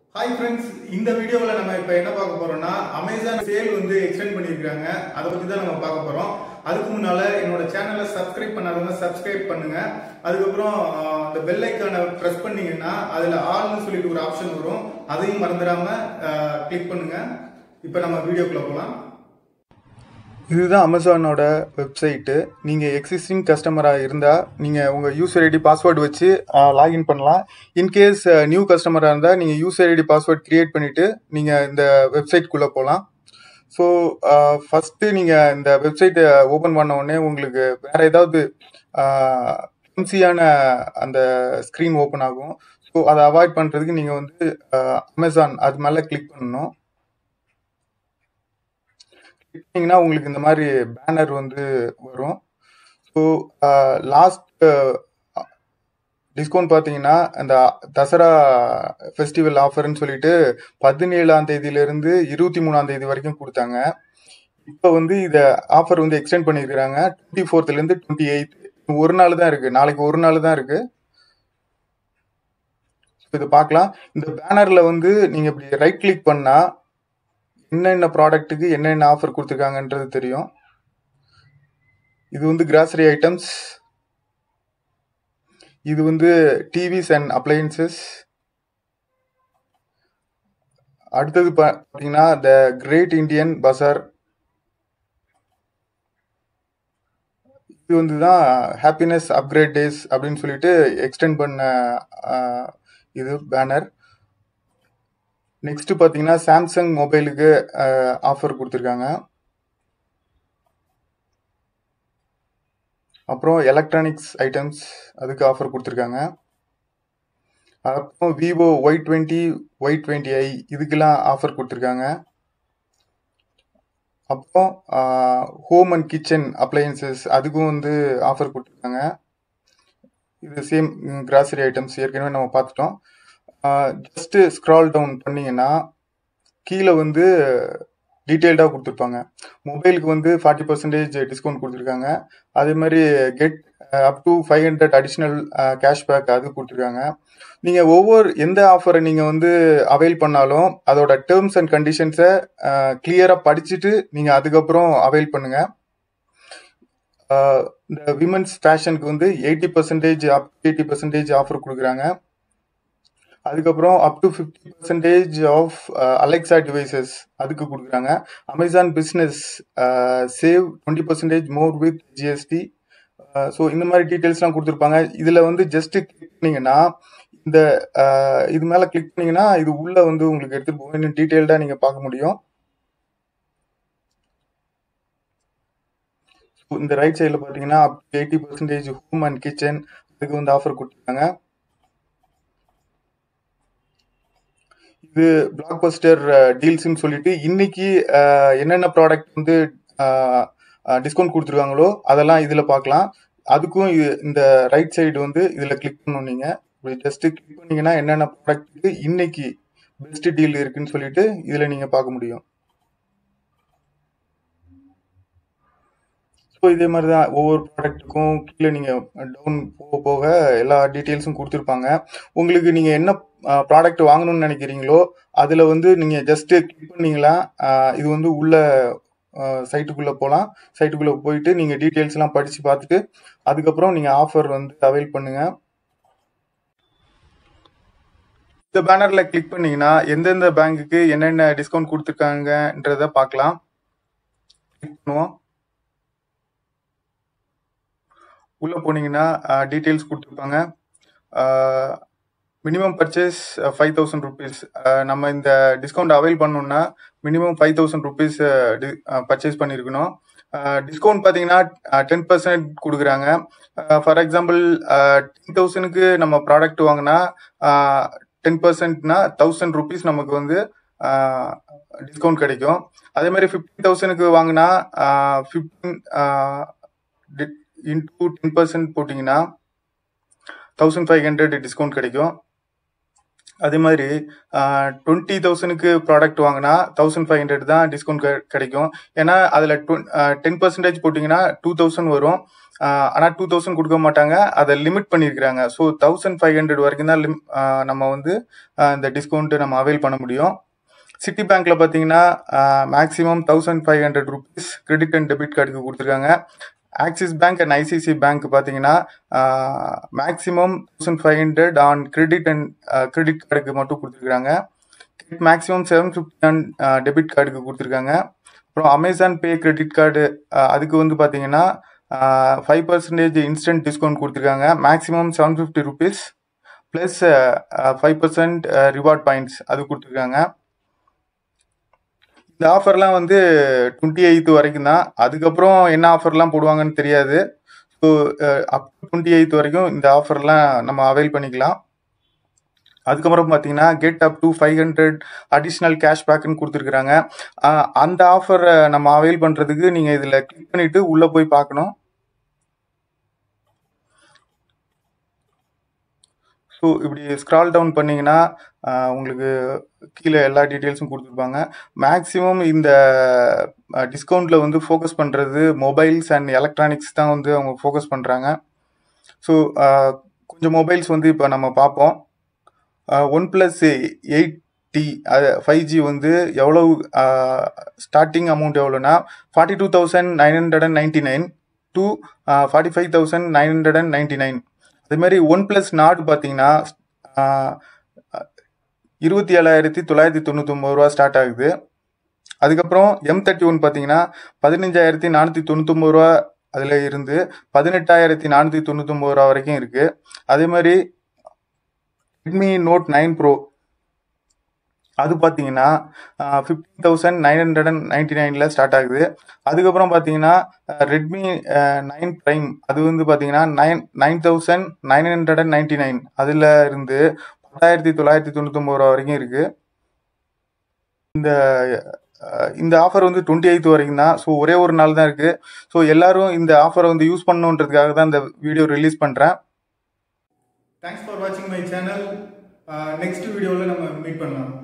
hi friends இந்த வீடியோவில் நம்ம இப்போ என்ன பார்க்க போறோம்னா அமேசான் சேல் வந்து எக்ஸ்டெண்ட் பண்ணியிருக்காங்க அதை பற்றி தான் நம்ம பார்க்க போறோம் அதுக்கு முன்னால என்னோட சேனலை சப்ஸ்கிரைப் பண்ணாதவங்க சப்ஸ்கிரைப் பண்ணுங்க அதுக்கப்புறம் ஆஹ், அந்த பெல் ஐக்கானை ப்ரெஸ் பண்ணீங்கன்னா அதில் ஆல்னு சொல்லிட்டு ஒரு ஆப்ஷன் வரும் அதையும் மறந்துடாம கிளிக் பண்ணுங்க இப்போ நம்ம வீடியோக்குள்ள போகலாம் இதுதான் அமேசானோட வெப்சைட்டு நீங்கள் எக்ஸிஸ்டிங் கஸ்டமராக இருந்தால் நீங்கள் உங்கள் யூசர் ஐடி பாஸ்வேர்டு வச்சு லாகின் பண்ணலாம் இன்கேஸ் நியூ கஸ்டமராக இருந்தால் நீங்கள் யூசர் ஐடி பாஸ்வேர்ட் க்ரியேட் பண்ணிவிட்டு நீங்கள் இந்த வெப்சைட்குள்ளே போகலாம் ஸோ ஃபஸ்ட்டு நீங்கள் இந்த வெப்சைட்டை ஓப்பன் பண்ண உடனே உங்களுக்கு வேறு ஏதாவது எம்சியான அந்த ஸ்க்ரீன் ஓப்பன் ஆகும் ஸோ அதை அவாய்ட் பண்ணுறதுக்கு நீங்கள் வந்து அமேசான் அது மேலே கிளிக் பண்ணணும் கிளிக் பண்ணீங்கன்னா உங்களுக்கு இந்த மாதிரி பேனர் வந்து வரும் ஸோ லாஸ்ட் டிஸ்கவுண்ட் பார்த்தீங்கன்னா அந்த தசரா ஃபெஸ்டிவல் ஆஃபர்னு சொல்லிட்டு பதினேழாம் தேதியிலேருந்து இருபத்தி மூணாம் தேதி வரைக்கும் கொடுத்தாங்க இப்போ வந்து இதை ஆஃபர் வந்து எக்ஸ்டெண்ட் பண்ணியிருக்கிறாங்க டுவெண்ட்டி ஃபோர்த்லேருந்து டுவெண்ட்டி எயித் ஒரு நாள் தான் இருக்குது நாளைக்கு ஒரு நாள் தான் இருக்குது இது பார்க்கலாம் இந்த பேனரில் வந்து நீங்கள் இப்படி ரைட் கிளிக் பண்ணால் என்னென்ன ப்ராடக்ட்டுக்கு என்னென்ன ஆஃபர் கொடுத்துருக்காங்கன்றது தெரியும் இது வந்து கிராசரி ஐட்டம்ஸ் இது வந்து டிவிஸ் அண்ட் அப்ளையன்சஸ் அடுத்தது பா- பார்த்தீங்கன்னா த கிரேட் இந்தியன் பசார் இது வந்து தான் ஹாப்பினஸ் அப்கிரேட் டேஸ் அப்படின்னு சொல்லிட்டு எக்ஸ்டெண்ட் பண்ண ஆஹ், இது பேனர் நெக்ஸ்ட் பார்த்தீங்கன்னா சாம்சங் மொபைலுக்கு ஆஃபர் கொடுத்துருக்காங்க அப்புறம் எலக்ட்ரானிக்ஸ் ஐட்டம்ஸ் அதுக்கு ஆஃபர் கொடுத்துருக்காங்க அப்புறம் Vivo Y twenty Y twenty I இதுக்கெல்லாம் ஆஃபர் கொடுத்துருக்காங்க அப்புறம் ஹோம் அண்ட் கிச்சன் அப்ளையன்சஸ் அதுக்கும் வந்து ஆஃபர் கொடுத்துருக்காங்க இது சேம் கிராசரி ஐட்டம்ஸ் ஏற்கனவே நம்ம பார்த்துட்டோம் ஜஸ்ட்டு ஸ்க்ரால் டவுன் பண்ணீங்கன்னா கீழே வந்து டீட்டெயில்டாக கொடுத்துருப்பாங்க மொபைலுக்கு வந்து ஃபார்ட்டி பர்சன்டேஜ் டிஸ்கவுண்ட் கொடுத்துருக்காங்க அதே மாதிரி get up to five hundred additional cashback அது கொடுத்துருக்காங்க நீங்கள் ஒவ்வொரு எந்த ஆஃபரை நீங்கள் வந்து அவைல் பண்ணாலும் அதோட டேர்ம்ஸ் அண்ட் கண்டிஷன்ஸை கிளியராக படிச்சுட்டு நீங்கள் அதுக்கப்புறம் அவைல் பண்ணுங்கள் இந்த விமன்ஸ் ஃபேஷனுக்கு வந்து eighty percentage up eighty percentage offer கொடுக்குறாங்க அதுக்கப்புறம் up to fifty percentage off Alexa devices அதுக்கு கொடுக்குறாங்க Amazon business save twenty percentage more with GST so இந்த மாதிரி டீட்டெயில்ஸ்லாம் கொடுத்துருப்பாங்க இதில் வந்து ஜஸ்ட் கிளிக் பண்ணீங்கன்னா இந்த அஹ், இது மேலே கிளிக் பண்ணீங்கன்னா இது உள்ள வந்து உங்களுக்கு எடுத்துகிட்டு போகும் இன்னும் டீட்டெயில்டாக நீங்கள் பார்க்க முடியும் So, இந்த ரைட் சைடில் பார்த்தீங்கன்னா up eighty percentage home and kitchen அதுக்கு வந்து ஆஃபர் கொடுத்துருக்காங்க இது பிளாக் பஸ்டர் டீல்ஸ்னு சொல்லிட்டு இன்னைக்கு அஹ், என்னென்ன ப்ராடக்ட் வந்து டிஸ்கவுண்ட் கொடுத்துருக்காங்களோ அதெல்லாம் இதில் பார்க்கலாம் அதுக்கும் இது- இந்த ரைட் சைடு வந்து இதில் கிளிக் பண்ணணும் நீங்கள் இப்படி ஜஸ்ட் கிளிக் பண்ணீங்கன்னா என்னென்ன ப்ராடக்ட்டுக்கு இன்னைக்கு பெஸ்ட் டீல் இருக்குன்னு சொல்லிட்டு இதில் நீங்கள் பார்க்க முடியும் ஸோ இதே மாதிரி தான் ஒவ்வொரு ப்ராடக்ட்டுக்கும் கீழே நீங்கள் டவுன் போக போக எல்லா டீட்டெயில்ஸும் கொடுத்துருப்பாங்க உங்களுக்கு நீங்கள் என்ன ப்ராடக்ட் வாங்கணும்னு நினைக்கிறீங்களோ அதில் வந்து நீங்கள் ஜஸ்ட்டு கிளிக் பண்ணீங்களா ஆஹ் இது வந்து உள்ள சைட்டுக்குள்ளே போகலாம் சைட்டுக்குள்ளே போயிட்டு நீங்கள் டீட்டெயில்ஸ்லாம் படித்து பார்த்துட்டு அதுக்கப்புறம் நீங்கள் ஆஃபர் வந்து அவைல் பண்ணுங்கள் இந்த பேனரில் கிளிக் பண்ணீங்கன்னா எந்தெந்த பேங்க்குக்கு என்னென்ன டிஸ்கவுண்ட் கொடுத்துருக்காங்கன்றத பார்க்கலாம் கிளிக் பண்ணுவோம் உள்ளே போனீங்கன்னா டீட்டெயில்ஸ் கொடுத்துருப்பாங்க minimum purchase five thousand rupees நம்ம இந்த டிஸ்கவுண்ட் அவைல் பண்ணோம்னா minimum five thousand rupees purchase பண்ணியிருக்கணும் டிஸ்கவுண்ட் பார்த்தீங்கன்னா டென் பர்சன்ட் கொடுக்குறாங்க ஃபார் எக்ஸாம்பிள் டென் தௌசண்ட்க்கு நம்ம ப்ராடக்ட் வாங்கினா டென் பர்சன்ட்னா தௌசண்ட் ருபீஸ் நமக்கு வந்து டிஸ்கவுண்ட் கிடைக்கும் அதே மாதிரி ஃபிஃப்டி தௌசண்ட்க்கு வாங்கினா ஃபிஃப்டீன் இன்டூ டென் பர்சன்ட் போட்டிங்கன்னா தௌசண்ட் ஃபைவ் ஹண்ட்ரட் டிஸ்கவுண்ட் கிடைக்கும் அதே மாதிரி டுவெண்ட்டி தௌசண்ட்க்கு ப்ராடக்ட் வாங்கினா தௌசண்ட் ஃபைவ் ஹண்ட்ரட் தான் டிஸ்கவுண்ட் கிடைக்கும் ஏன்னா அதில் டென் பர்சன்டேஜ் போட்டிங்கன்னா டூ தௌசண்ட் வரும் ஆனால் டூ தௌசண்ட் கொடுக்க மாட்டாங்க அதை லிமிட் பண்ணியிருக்கிறாங்க ஸோ தௌசண்ட் ஃபைவ் ஹண்ட்ரட் வரைக்கும் தான் லிம் நம்ம வந்து ஆஹ் இந்த டிஸ்கவுண்ட்டு நம்ம அவைல் பண்ண முடியும் சிட்டி பேங்க்ல பார்த்தீங்கன்னா maximum thousand five hundred rupees credit and debit கார்டுக்கு கொடுத்துருக்காங்க Axis bank and ICICI bank பார்த்தீங்கன்னா maximum thousand five hundred on credit and credit கார்டுக்கு மட்டும் கொடுத்துருக்காங்க maximum seven fifty on debit கார்டுக்கு கொடுத்துருக்காங்க அப்புறம் அமேசான் பே கிரெடிட் கார்டு அதுக்கு வந்து பார்த்தீங்கன்னா ஃபைவ் பர்சன்டேஜ் இன்ஸ்டன்ட் டிஸ்கவுண்ட் கொடுத்துருக்காங்க maximum seven fifty rupees plus five percent reward points அது கொடுத்துருக்காங்க இந்த ஆஃபர்லாம் வந்து டுவெண்ட்டி எயித் வரைக்கும் தான் அதுக்கப்புறம் என்ன ஆஃபர்லாம் போடுவாங்கன்னு தெரியாது ஸோ அப் டுவெண்ட்டி எயித் வரைக்கும் இந்த ஆஃபர்லாம் நம்ம அவைல் பண்ணிக்கலாம் அதுக்கப்புறம் பார்த்தீங்கன்னா get up to five hundred additional கேஷ்பேக்குன்னு கொடுத்துருக்குறாங்க அந்த ஆஃபரை நம்ம அவைல் பண்ணுறதுக்கு நீங்கள் இதில் கிளிக் பண்ணிவிட்டு உள்ளே போய் பார்க்கணும் ஸோ இப்படி ஸ்க்ரால் டவுன் பண்ணிங்கன்னா உங்களுக்கு கீழே எல்லா டீட்டெயில்ஸும் கொடுத்துருப்பாங்க மேக்ஸிமம் இந்த டிஸ்கவுண்ட்டில் வந்து ஃபோக்கஸ் பண்ணுறது மொபைல்ஸ் அண்ட் எலக்ட்ரானிக்ஸ் தான் வந்து அவங்க ஃபோக்கஸ் பண்ணுறாங்க ஸோ கொஞ்சம் மொபைல்ஸ் வந்து இப்போ நம்ம பார்ப்போம் one plus eight T five G வந்து எவ்வளோ ஸ்டார்டிங் அமௌண்ட் எவ்வளோனா forty two thousand nine hundred and ninety nine to forty five thousand nine hundred and ninety nine அதேமாதிரி ஒன் ப்ளஸ் நாட் பார்த்தீங்கன்னா இருபத்தி ஏழாயிரத்தி தொள்ளாயிரத்தி தொண்ணூத்தொம்பது ரூபா ஸ்டார்ட் ஆகுது அதுக்கப்புறம் எம் தேர்ட்டி ஒன் பார்த்தீங்கன்னா பதினஞ்சாயிரத்தி நானூற்றி தொண்ணூத்தொம்பது ரூபா அதில் இருந்து பதினெட்டாயிரத்தி நானூற்றி தொண்ணூத்தொம்பது ரூபா வரைக்கும் இருக்குது அதே மாதிரி ரெட்மி நோட் நைன் ப்ரோ அது பார்த்தீங்கன்னா fifteen thousand nine hundred and ninety நைனில் ஸ்டார்ட் ஆகுது அதுக்கப்புறம் பார்த்தீங்கன்னா ரெட்மி நைன் ப்ரைம் அது வந்து பார்த்தீங்கன்னா nine nine thousand nine hundred and ninety nine அதில் இருந்து பத்தாயிரத்தி தொள்ளாயிரத்தி தொண்ணூத்தொம்பது ரூபா வரைக்கும் இருக்குது இந்த இந்த ஆஃபர் வந்து டுவெண்ட்டி எயித் வரைக்கும் தான் ஸோ ஒரே ஒரு நாள் தான் இருக்குது ஸோ எல்லாரும் இந்த ஆஃபரை வந்து யூஸ் பண்ணணுன்றதுக்காக தான் இந்த வீடியோ ரிலீஸ் பண்ணுறேன் தேங்க்ஸ் ஃபார் வாட்சிங் மை சேனல் நெக்ஸ்ட் வீடியோவில் நம்ம மீட் பண்ணலாம்